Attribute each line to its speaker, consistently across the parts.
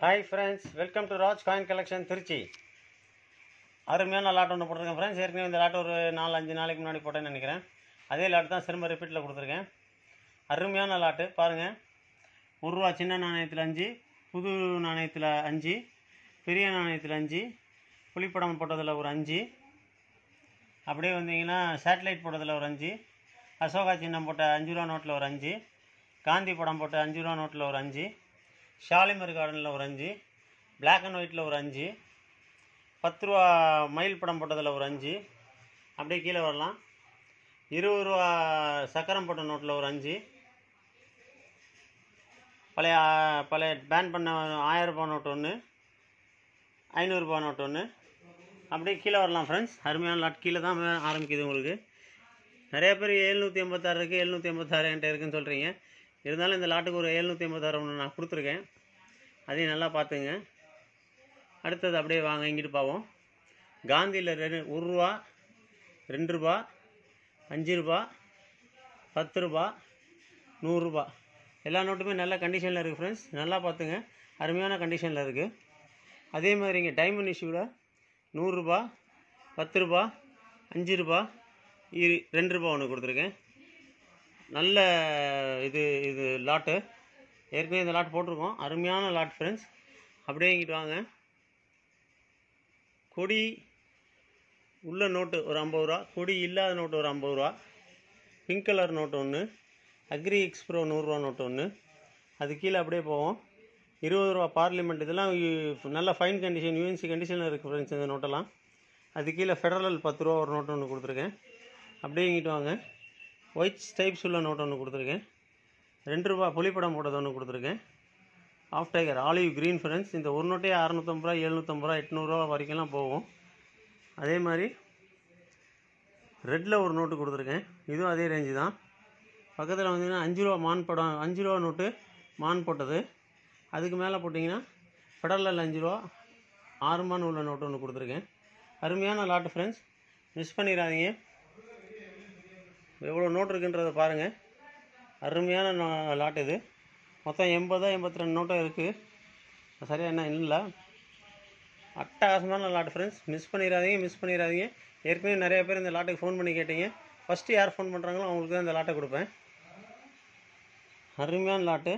Speaker 1: hi friends welcome to Raj coin collection Trichy அருமையான lot ஒன்று போட்டிருக்கேன் ஃப்ரெண்ட்ஸ் ஏற்கனவே இந்த லாட் ஒரு நாலு அஞ்சு நாளைக்கு முன்னாடி போட்டேன்னு நினைக்கிறேன் அதே லாட் தான் திரும்ப ரிப்பீட்டில் கொடுத்துருக்கேன் அருமையான லாட்டு பாருங்கள் ஒரு ரூபா சின்ன நாணயத்தில் அஞ்சு புது நாணயத்தில் அஞ்சு பெரிய நாணயத்தில் அஞ்சு புலிப்படம் போட்டதில் ஒரு அஞ்சு அப்படியே வந்தீங்கன்னா சேட்டலைட் போட்டதில் ஒரு அஞ்சு அசோகா சின்னம் போட்ட அஞ்சு ரூபா நோட்டில் ஒரு அஞ்சு காந்தி படம் போட்ட அஞ்சு ரூபா நோட்டில் ஒரு அஞ்சு ஷாலிமர் கார்டனில் ஒரு அஞ்சு Black அண்ட் ஒயிட்டில் ஒரு அஞ்சு பத்து ரூபா மயில் படம் போட்டதில் ஒரு அஞ்சு அப்படியே கீழே வரலாம் இருபது ரூபா சக்கரம் போட்ட நோட்டில் ஒரு அஞ்சு பழைய பழைய பேன் பண்ண ஆயிரம் ரூபாய் நோட்டு ஒன்று ஐநூறுரூபா நோட்டு ஒன்று அப்படியே கீழே வரலாம் ஃப்ரெண்ட்ஸ் அருமையான லாட் கீழே தான் ஆரம்பிக்குது உங்களுக்கு நிறைய பேர் எழுநூற்றி எண்பத்தாறு இருக்குது எழுநூற்றி எண்பத்தாறு என்கிட்ட இருக்குன்னு சொல்கிறீங்க இருந்தாலும் இந்த லாட்டுக்கு ஒரு எழுநூற்றி எண்பத்தாறு ஒன்று நான் கொடுத்துருக்கேன் அதையும் நல்லா பார்த்துங்க அடுத்தது அப்படியே வாங்க இங்கிட்டு பார்ப்போம் காந்தியில் ரெண்டு ஒரு ரூபா ரெண்டு ரூபா அஞ்சு ரூபா பத்து ரூபா நூறுரூபா எல்லா நோட்டுமே நல்ல கண்டிஷனில் இருக்குது ஃப்ரெண்ட்ஸ் நல்லா பார்த்துங்க அருமையான கண்டிஷனில் இருக்குது அதே மாதிரி இங்கே டைமண்ட் இஷ்யூவில் நூறுரூபா பத்து ரூபா அஞ்சு ரூபா இரு ரெண்டு ரூபா ஒன்று கொடுத்துருக்கேன் நல்ல இது இது லாட்டு ஏற்கனவே இந்த லாட் போட்டிருக்கோம் அருமையான லாட் ஃப்ரெண்ட்ஸ் அப்படியே இங்கிட்டு வாங்க கொடி உள்ள நோட்டு ஒரு ஐம்பது ரூபா கொடி இல்லாத நோட்டு ஒரு ஐம்பது ரூபா பிங்க் கலர் நோட்டு ஒன்று அக்ரி எக்ஸ்ப்ரோ நூறுரூவா நோட்டு ஒன்று அது கீழே அப்படியே போவோம் இருபது ரூபா பார்லிமெண்ட் இதெல்லாம் யு- நல்ல ஃபைன் கண்டிஷன் யூஎன்சி கண்டிஷனில் இருக்குது ஃப்ரெண்ட்ஸ் இந்த நோட்டெல்லாம் அது கீழே ஃபெடரல் பத்து ரூபா ஒரு நோட்டு ஒன்று கொடுத்துருக்கேன் அப்படியே இங்கிட்டு வாங்க ஒயிட் ஸ்டைப்ஸ் உள்ள நோட் ஒன்று கொடுத்துருக்கேன் ரெண்டு ரூபா புலிப்படம் போட்டது ஒன்று கொடுத்துருக்கேன் of tiger olive green friends இந்த ஒரு நோட்டே அறநூற்றம்பது ரூபா எழுநூற்றம்பது ரூபா எட்நூறுரூவா வரைக்கும்லாம் போகும் அதே மாதிரி ரெட்டில் ஒரு நோட்டு கொடுத்துருக்கேன் இதுவும் அதே ரேஞ்சு தான் பக்கத்தில் வந்தீங்கன்னா அஞ்சு ரூபா மான் படம் அஞ்சு ரூபா நோட்டு மான் போட்டது அதுக்கு மேலே போட்டிங்கன்னா ஃபெடரலில் அஞ்சு ரூபா ஆறு மான் உள்ள நோட்டு ஒன்று கொடுத்துருக்கேன் அருமையான லாட்டு ஃப்ரெண்ட்ஸ் மிஸ் பண்ணிடாதீங்க எவ்வளோ நோட் இருக்குன்றதை பாருங்கள் அருமையான நோ- லாட் இது மொத்தம் எண்பதோ எண்பத்தி ரெண்டு நோட்டும் இருக்குது சரியாக என்ன இல்லை அட்டகாசமான லாட் ஃப்ரெண்ட்ஸ் மிஸ் பண்ணிடாதீங்க மிஸ் பண்ணிடாதீங்க ஏற்கனவே நிறைய பேர் இந்த லாட்டுக்கு ஃபோன் பண்ணி கேட்டீங்க ஃபஸ்ட்டு யார் ஃபோன் பண்ணுறாங்களோ அவங்களுக்கு தான் இந்த லாட்டை கொடுப்பேன் அருமையான லாட்டு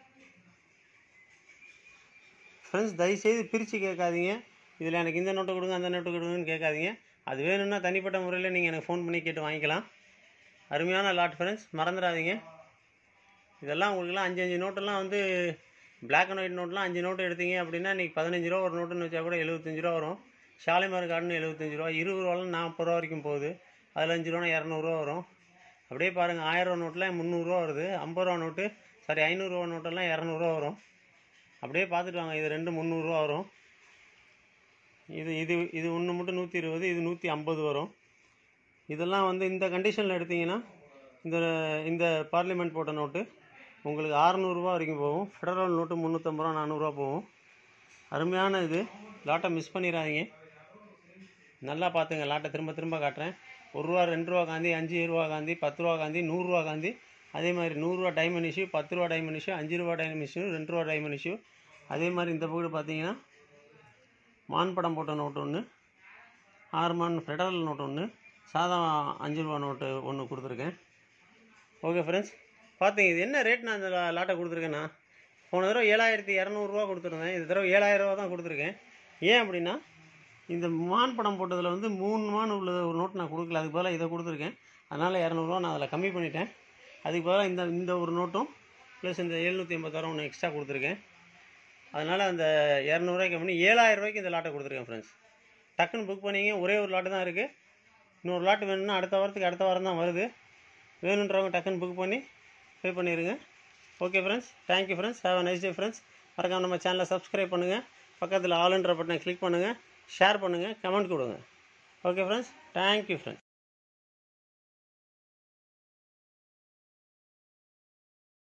Speaker 1: ஃப்ரெண்ட்ஸ் தயவுசெய்து பிரித்து கேட்காதீங்க இதில் எனக்கு இந்த நோட்டு கொடுங்க அந்த நோட்டு கொடுங்கன்னு கேட்காதீங்க அது வேணும்னா தனிப்பட்ட முறையில் நீங்கள் எனக்கு ஃபோன் பண்ணி கேட்டு வாங்கிக்கலாம் அருமையான லாட் ஃப்ரெண்ட்ஸ் மறந்துடாதீங்க இதெல்லாம் உங்களுக்குலாம் அஞ்சு அஞ்சு நோட்டெல்லாம் வந்து Black அண்ட் ஒயிட் நோட்லாம் அஞ்சு நோட்டு எடுத்தீங்க அப்படின்னா இன்றைக்கி பதினஞ்சு ரூபா ஒரு நோட்டுன்னு வச்சா கூட எழுபத்தஞ்சு ரூபா வரும் ஷாலிமார் கார்டுன்னு எழுபத்தஞ்சு ரூபா இருபது ரூபாலாம் நாற்பது ரூபா வரைக்கும் போகுது அதில் அஞ்சு ரூபா இரநூறுவா வரும் அப்படியே பாருங்கள் ஆயிரம் ரூபா நோட்டில் முந்நூறுரூவா வருது ஐம்பது ரூபா நோட்டு சாரி ஐநூறுரூவா நோட்டெல்லாம் இரநூறுவா வரும் அப்படியே பார்த்துட்டு வாங்க இது ரெண்டு முந்நூறுரூவா வரும் இது இது இது ஒன்று மட்டும் நூற்றி இருபது இது நூற்றி ஐம்பது வரும் இதெல்லாம் வந்து இந்த கண்டிஷனில் எடுத்தீங்கன்னா இந்த இந்த பார்லிமெண்ட் போட்ட நோட்டு உங்களுக்கு அறநூறுபா வரைக்கும் போகும் ஃபெடரல் நோட்டு முந்நூற்றம்பது ரூபா நானூறுரூவா போகும் அருமையான இது லாட்டை மிஸ் பண்ணிடாதீங்க நல்லா பார்த்துங்க லாட்டை திரும்ப திரும்ப காட்டுறேன் ஒரு ரூபா ரெண்டு ரூபா காந்தி அஞ்சு ரூபா காந்தி பத்து ரூபா காந்தி நூறுரூவா காந்தி அதே மாதிரி நூறுரூவா டைமண்ட் இஷ்யூ பத்து ரூபா டைமண்ட் இஷ்யூ அஞ்சு ரூபா டைமண்ட் இஷ்யூ ரெண்டு ரூபா டைமண்ட் இஷ்யூ அதே மாதிரி இந்த பக்கம் பார்த்தீங்கன்னா மான் படம் போட்ட நோட்டு ஒன்று ஆறு மான் ஃபெடரல் நோட்டு ஒன்று சாதா அஞ்சு ரூபா நோட்டு ஒன்று கொடுத்துருக்கேன் ஓகே ஃப்ரெண்ட்ஸ் பார்த்தீங்க இது என்ன ரேட் நான் இந்த லா- லாட்டை கொடுத்துருக்கேன்னா போன தடவை ஏழாயிரத்தி இரநூறுவா கொடுத்துருந்தேன் இந்த தடவை ஏழாயிரம் ரூபா தான் கொடுத்துருக்கேன் ஏன் அப்படின்னா இந்த மான் படம் போட்டதில் வந்து மூணு மான் உள்ள ஒரு நோட் நான் கொடுக்கல அதுக்கு பதிலாக இதை கொடுத்துருக்கேன் அதனால் இரநூறுவா நான் அதில் கம்மி பண்ணிட்டேன் அதுக்கு பதிலாக இந்த இந்த ஒரு நோட்டும் ப்ளஸ் இந்த எழுநூற்றி எண்பத்தாயிரம் ஒன்று எக்ஸ்ட்ரா கொடுத்துருக்கேன் அதனால் அந்த இரநூறுவாய்க்கு பண்ணி ஏழாயிரம் ரூபாய்க்கு இந்த லாட்டை கொடுத்துருக்கேன் ஃப்ரெண்ட்ஸ் டக்குன்னு புக் பண்ணீங்க ஒரே ஒரு லாட்டு தான் இருக்குது இன்னொரு லாட்டு வேணும்னா அடுத்த வாரத்துக்கு அடுத்த வாரம் தான் வருது வேணுன்றவங்க டக்குன்னு புக் பண்ணி பே பண்ணிடுங்க okay friends thank you friends have a nice day friends மறக்காம நம்ம சேனலை சப்ஸ்கிரைப் பண்ணுங்கள் பக்கத்தில் ஆளுன்ற பட்டனை கிளிக் பண்ணுங்கள் ஷேர் பண்ணுங்கள் கமெண்ட் கொடுங்க ஓகே ஃப்ரெண்ட்ஸ் தேங்க்யூ ஃப்ரெண்ட்ஸ்